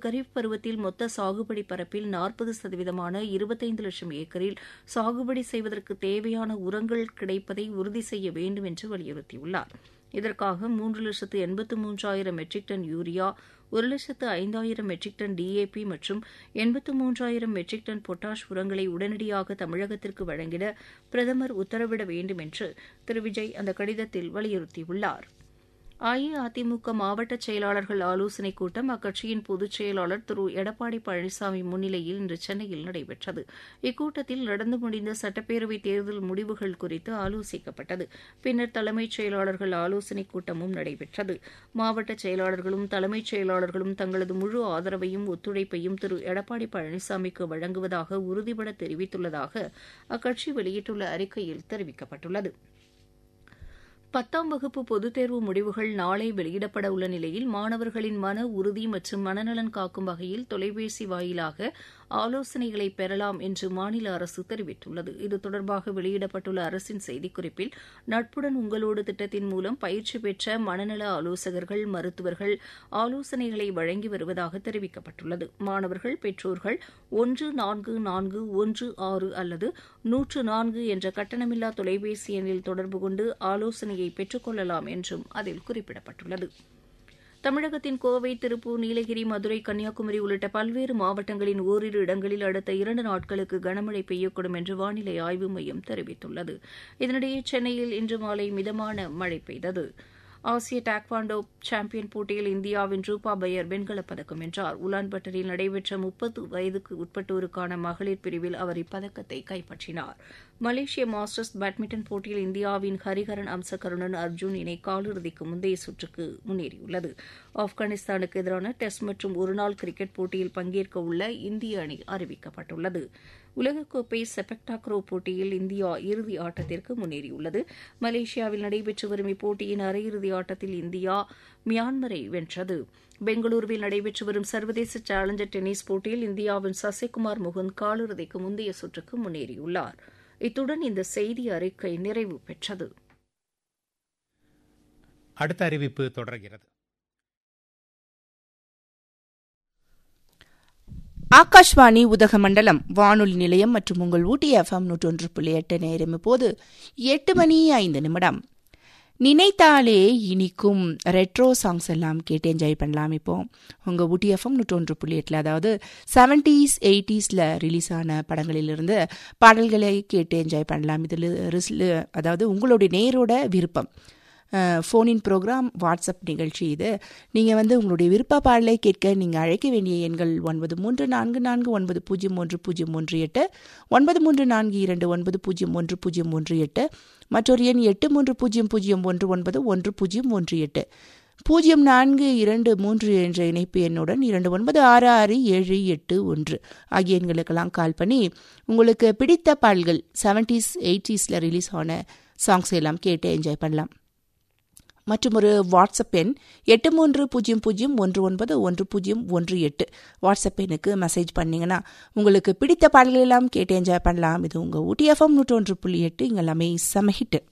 கரீப் பருவத்தில் மொத்த சாகுபடி பரப்பில் நாற்பது சதவீதமான இருபத்தைந்து லட்சம் ஏக்கரில் சாகுபடி செய்வதற்கு தேவையான உரங்கள் கிடைப்பதை உறுதி செய்ய வேண்டும் என்று வலியுறுத்தியுள்ளார் இதற்காக மூன்று லட்சத்து எண்பத்து மூன்றாயிரம் மெட்ரிக் டன் யூரியா ஒரு லட்சத்து ஐந்தாயிரம் மெட்ரிக் டன் டிஏபி மற்றும் எண்பத்து மூன்றாயிரம் மெட்ரிக் டன் பொட்டாஷ் உரங்களை உடனடியாக தமிழகத்திற்கு வழங்கிட பிரதமர் உத்தரவிட வேண்டும் என்று திரு விஜய் அந்த கடிதத்தில் வலியுறுத்தியுள்ளார் அஇஅதிமுக மாவட்ட செயலாளர்கள் ஆலோசனைக் கூட்டம் அக்கட்சியின் பொதுச் செயலாளர் திரு எடப்பாடி பழனிசாமி முன்னிலையில் இன்று சென்னையில் நடைபெற்றது இக்கூட்டத்தில் நடந்து முடிந்த சட்டப்பேரவைத் தேர்தல் முடிவுகள் குறித்து ஆலோசிக்கப்பட்டது பின்னர் தலைமைச் செயலாளர்கள் ஆலோசனைக் கூட்டமும் நடைபெற்றது மாவட்ட செயலாளர்களும் தலைமைச் செயலாளர்களும் தங்களது முழு ஆதரவையும் ஒத்துழைப்பையும் திரு எடப்பாடி பழனிசாமிக்கு வழங்குவதாக உறுதிபட தெரிவித்துள்ளதாக அக்கட்சி வெளியிட்டுள்ள அறிக்கையில் தெரிவிக்கப்பட்டுள்ளது பத்தாம் வகுப்பு பொதுத் தேர்வு முடிவுகள் நாளை வெளியிடப்பட உள்ள நிலையில் மாணவர்களின் மன உறுதி மற்றும் மனநலன் காக்கும் வகையில் தொலைபேசி வாயிலாக ஆலோசனைகளை பெறலாம் என்று மாநில அரசு தெரிவித்துள்ளது இது தொடர்பாக வெளியிடப்பட்டுள்ள அரசின் செய்திக்குறிப்பில் நட்புடன் உங்களோடு திட்டத்தின் மூலம் பயிற்சி பெற்ற மனநல ஆலோசகர்கள் மருத்துவர்கள் ஆலோசனைகளை வழங்கி வருவதாக தெரிவிக்கப்பட்டுள்ளது மாணவர்கள் பெற்றோர்கள் ஒன்று நான்கு நான்கு ஒன்று ஆறு அல்லது நூற்று நான்கு என்ற கட்டணமில்லா தொலைபேசி எண்ணில் தொடர்பு கொண்டு ஆலோசனையை பெற்றுக் கொள்ளலாம் என்றும் அதில் குறிப்பிடப்பட்டுள்ளது தமிழகத்தின் கோவை திருப்பூர் நீலகிரி மதுரை கன்னியாகுமரி உள்ளிட்ட பல்வேறு மாவட்டங்களின் ஓரிரு இடங்களில் அடுத்த இரண்டு நாட்களுக்கு கனமழை பெய்யக்கூடும் என்று வானிலை ஆய்வு மையம் தெரிவித்துள்ளது இதனிடையே சென்னையில் இன்று மாலை மிதமான மழை பெய்தது ஆசிய டாக்வாண்டோ சாம்பியன் போட்டியில் இந்தியாவின் ரூபா பையர் வெண்கலப் பதக்கம் வென்றார் உலான்பட்டரில் நடைபெற்ற முப்பது வயதுக்கு உட்பட்டோருக்கான மகளிர் பிரிவில் அவர் இப்பதக்கத்தை கைப்பற்றினார் மலேசிய மாஸ்டர்ஸ் பேட்மிண்டன் போட்டியில் இந்தியாவின் ஹரிஹரன் அம்சகருணன் அர்ஜுன் இணை காலிறுதிக்கு முந்தைய சுற்றுக்கு முன்னேறியுள்ளது ஆப்கானிஸ்தானுக்கு எதிரான டெஸ்ட் மற்றும் ஒருநாள் கிரிக்கெட் போட்டியில் பங்கேற்க உள்ள இந்திய அணி அறிவிக்கப்பட்டுள்ளது உலகக்கோப்பை செபக் டாக்ரோ போட்டியில் இந்தியா இறுதி ஆட்டத்திற்கு முன்னேறியுள்ளது மலேசியாவில் நடைபெற்று வரும் இப்போட்டியின் அரையிறுதி ஆட்டத்தில் இந்தியா மியான்மரை வென்றது பெங்களூருவில் நடைபெற்று வரும் சர்வதேச சேலஞ்சர் டென்னிஸ் போட்டியில் இந்தியாவின் சசிகுமார் முகுந்த் காலிறுதிக்கு முந்தைய சுற்றுக்கு முன்னேறியுள்ளார் இத்துடன் இந்த செய்தி அறிக்கை நிறைவு பெற்றது அடுத்த அறிவிப்பு தொடர்கிறது ஆகாஷ்வாணி உதகமண்டலம் வானொலி நிலையம் மற்றும் உங்கள் ஊட்டி எஃப்எம் நூற்றொன்று புள்ளி எட்டு நேரம் இப்போது எட்டு மணி ஐந்து நிமிடம் நினைத்தாலே இனிக்கும் ரெட்ரோ சாங்ஸ் எல்லாம் கேட்டு என்ஜாய் பண்ணலாம் இப்போ உங்கள் ஊட்டி எஃப்எம் நூற்றொன்று புள்ளி எட்டில் அதாவது செவன்டீஸ் எயிட்டிஸில் ரிலீஸ் ஆன படங்களிலிருந்து பாடல்களை கேட்டு என்ஜாய் பண்ணலாம் இதில் அதாவது உங்களுடைய நேரோட விருப்பம் ஃபோனின் ப்ரோக்ராம் வாட்ஸ்அப் நிகழ்ச்சி இது நீங்கள் வந்து உங்களுடைய விருப்ப பாடலை கேட்க நீங்கள் அழைக்க வேண்டிய எண்கள் ஒன்பது மூன்று நான்கு நான்கு ஒன்பது பூஜ்ஜியம் ஒன்று பூஜ்ஜியம் ஒன்று எட்டு ஒன்பது மூன்று நான்கு இரண்டு ஒன்பது பூஜ்ஜியம் ஒன்று பூஜ்ஜியம் ஒன்று எட்டு மற்றொரு எண் எட்டு மூன்று பூஜ்ஜியம் பூஜ்ஜியம் ஒன்று ஒன்பது ஒன்று பூஜ்ஜியம் ஒன்று எட்டு பூஜ்ஜியம் நான்கு இரண்டு மூன்று என்ற இணைப்பு எண்ணுடன் இரண்டு ஒன்பது ஆறு ஆறு ஏழு எட்டு ஒன்று ஆகிய எண்களுக்கெல்லாம் கால் பண்ணி உங்களுக்கு பிடித்த பாடல்கள் செவன்டீஸ் எயிட்டிஸில் ரிலீஸ் ஆன சாங்ஸ் எல்லாம் கேட்டு என்ஜாய் பண்ணலாம் மற்றும் ஒரு வாட்ஸ்அப் எண் எட்டு மூன்று பூஜ்ஜியம் பூஜ்ஜியம் ஒன்று ஒன்பது ஒன்று பூஜ்ஜியம் ஒன்று எட்டு வாட்ஸ்அப் எண்ணுக்கு மெசேஜ் பண்ணிங்கன்னா உங்களுக்கு பிடித்த பாடல்கள் எல்லாம் கேட்டு என்ஜாய் பண்ணலாம் இது உங்கள் ஊட்டி எஃப்எம் நூற்றொன்று புள்ளி எட்டு இங்கே எல்லாமே செம ஹிட்டு